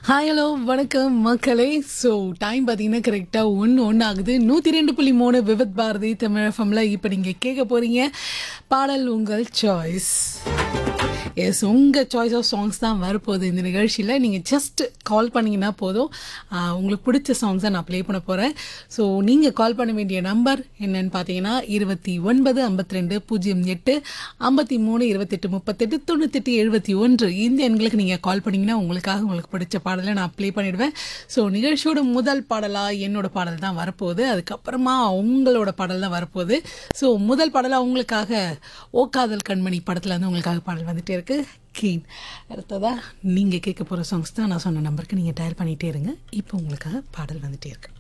hi hello வணக்கம் மக்களே so time பார்த்தீங்கன்னா கரெக்டாக ஒன்று ஒன்று ஆகுது நூற்றி ரெண்டு புள்ளி மூணு விவத் பாரதி தமிழ் எஃப்எம்ல இப்போ நீங்கள் கேட்க போகிறீங்க பாடல் உங்கள் சாய்ஸ் எஸ் உங்கள் சாய்ஸ் ஆஃப் சாங்ஸ் தான் வரப்போகுது இந்த நிகழ்ச்சியில் நீங்கள் ஜஸ்ட் கால் பண்ணிங்கன்னா போதும் ஆஹ், உங்களுக்கு பிடிச்ச சாங்ஸை நான் ப்ளே பண்ண போகிறேன் ஸோ நீங்கள் கால் பண்ண வேண்டிய நம்பர் என்னன்னு பார்த்தீங்கன்னா இருபத்தி ஒன்பது ஐம்பத்தி ரெண்டு பூஜ்ஜியம் எட்டு ஐம்பத்தி மூணு இருபத்தெட்டு முப்பத்தெட்டு தொண்ணூத்தெட்டு எழுபத்தி ஒன்று இந்த எண்களுக்கு நீங்கள் கால் பண்ணிங்கன்னா உங்களுக்காக உங்களுக்கு பிடிச்ச பாடலை நான் ப்ளே பண்ணிடுவேன் ஸோ நிகழ்ச்சியோட முதல் பாடலாக என்னோட பாடல் தான் வரப்போகுது அதுக்கப்புறமா உங்களோட பாடல் தான் வரப்போகுது ஸோ முதல் பாடலாக உங்களுக்காக ஓ காதல் கண்மணி படத்தில் வந்து உங்களுக்காக பாடல் வந்துட்டே இருக்கு கீன் அடுத்ததா நீங்கள் கேட்க போகிற சாங்ஸ் தான் நான் சொன்ன நம்பருக்கு நீங்கள் டயல் பண்ணிகிட்டே இருங்க இப்போ உங்களுக்காக பாடல் வந்துட்டே இருக்கு